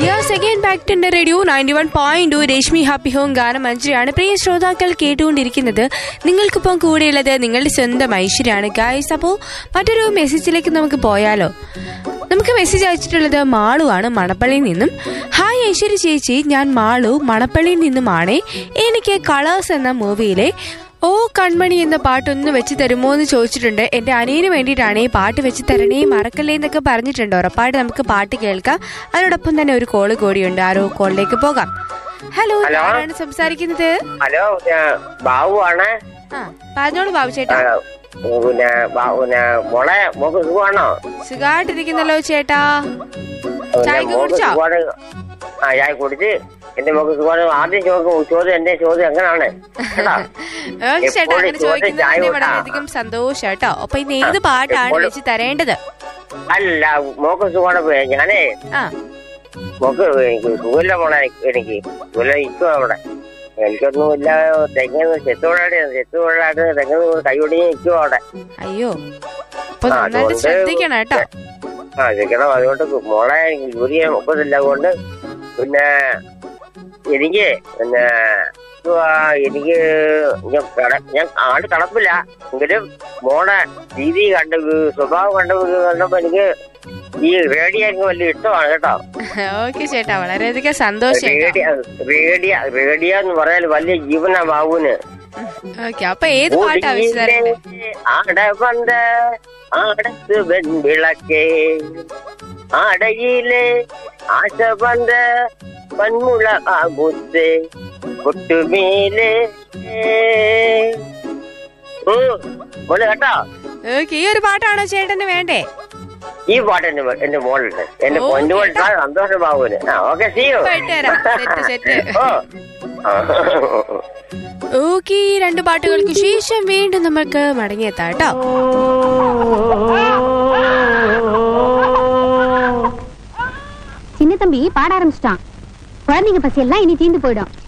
Second back ടെന്റെ radio ninety one point Reshmi happy home ഗാനം മഞ്ജരിയാണ് പ്രിയ ശ്രോതാക്കൾ കേട്ടുകൊണ്ടിരിക്കുന്നത് നിങ്ങൾക്കിപ്പം കൂടെയുള്ളത് നിങ്ങളുടെ സ്വന്തം ഐശ്വര്യാണ് ഗായ്സ് അപ്പോൾ മറ്റൊരു മെസ്സേജിലേക്ക് നമുക്ക് പോയാലോ നമുക്ക് മെസ്സേജ് അയച്ചിട്ടുള്ളത് മാളു ആണ് മണപ്പള്ളിയിൽ നിന്നും ഹായ് ഐശ്വര്യ ചേച്ചി ഞാൻ മാളു മണപ്പള്ളിയിൽ നിന്നുമാണേ എനിക്ക് കളേഴ്സ് എന്ന മൂവിയിലെ ഓ കൺമണി എന്ന പാട്ടൊന്ന് വെച്ച് തരുമോ എന്ന് ചോദിച്ചിട്ടുണ്ട് എന്റെ അനിയന് വേണ്ടിയിട്ടാണ് ഈ പാട്ട് വെച്ച് തരണേ മറക്കല്ലേ എന്നൊക്കെ പറഞ്ഞിട്ടുണ്ട് ഉറപ്പായിട്ട് നമുക്ക് പാട്ട് കേൾക്കാം അതിനോടൊപ്പം തന്നെ ഒരു കോള് കൂടിയുണ്ട് ആരോ കോളിലേക്ക് പോകാം ഹലോ ഹലോ. ആരാണ് സംസാരിക്കുന്നത് ഹലോ ഞാൻ ബാബു ആണ് ആ പറഞ്ഞോളൂ ബാബു ചേട്ടാ പിന്നെ ബാ- പിന്നെ മോളെ മോക്ക് സുഖമാണോ സുഖമായിട്ടിരിക്കുന്നല്ലോ ചേട്ടാ പിന്നെ ചായ മോക്ക് കുടിച്ചോ? സുഖമാണ് ആ ചായ കുടിച്ച് എന്റെ മോക്ക് സുഖമാണ് ആദ്യം ചോദിക്കും ചോദ്യം എന്റെ ചോദ്യം എങ്ങനെയാണ് കേട്ടോ ഓക്കെ ചേട്ടാ എപ്പോഴും അങ്ങനെ ചോദിച്ച് ചായ ചോദിക്കുന്നതിന് കുടിച്ചാ. വളരെയധികം സന്തോഷം കേട്ടോ അപ്പൊ ഇന്ന് ഏത് പാട്ടാണ് എപ്പോഴും- വെച്ച് തരേണ്ടത് അല്ല മോക്ക് സുഖമാണ് പോയി. ഞാനേ ആ മോക്ക് എനിക്ക് സുഖമില്ല മോളെ എനിക്ക് സുഖമില്ല ഇരിക്കും അവിടെ എനിക്കൊന്നുമില്ല തെങ്ങ് ചെത്തുകൊണ്ടാണ് ചെത്തുകൊണ്ടാണ് തെങ്ങ് കൈ ഒടിഞ്ഞ് നിൽക്കും അവിടെ അയ്യോ അപ്പൊ ആ, നന്നായിട്ട് അതുകൊണ്ട് ശ്രദ്ധിക്കണം കേട്ടോ ആ ഇരിക്കണം അതുകൊണ്ട് മോളെ ജോലി ചെയ്യാൻ ഒക്കത്തില്ല അതുകൊണ്ട് പിന്നെ എനിക്ക് പിന്നെ എന്തുവാ, എനിക്ക് ഞാൻ കട- ഞാൻ ആട് കടപ്പില്ല എങ്കിലും മോളെ രീതി കണ്ട് സ്വഭാവം കണ്ട് കണ്ടപ്പോ എനിക്ക് ഈ റേഡിയോ എനിക്ക് വലിയ ഇഷ്ടമാണ് കേട്ടോ ഓക്കെ ചേട്ടാ വളരെയധികം സന്തോഷം റേഡിയോ റേഡിയോ റേഡിയോ എന്ന് പറഞ്ഞാൽ വലിയ ജീവന ബാബുവിന് ഓക്കെ അപ്പൊ ഏത് പാട്ടാ വെച്ച് തരേണ്ടത് ആട വந்த ആടത്ത് വെൺവിളക്കേ ആടയിലെ ആശ വந்த പന്മുള ആകുത്തേ കൊട്ടുമേലെ മോള് കേട്ടോ ഓക്കെ ഈ ഒരു പാട്ടാണോ ചേട്ടന് വേണ്ടേ ഈ പാട്ട് എന്റെ മോ- എന്റെ മോളുണ്ട് എന്റെ ഓ, പൊന്നു കേട്ടോ. സന്തോഷം ബാബുവിന് ആ ഓക്കെ സിയോ ഇപ്പൊ ഇട്ടുതരാം. Set, set. ഓ ആ. ഓക്കെ ഈ രണ്ട് പാട്ടുകൾക്ക് ശേഷം വീണ്ടും നമുക്ക് മടങ്ങിയെത്താം കേട്ടോ சின்ன தம்பி பாட ஆரம்பிச்சிட்டான் குழந்தைங்க பசி எல்லாம் இனி தீந்து போயிடும்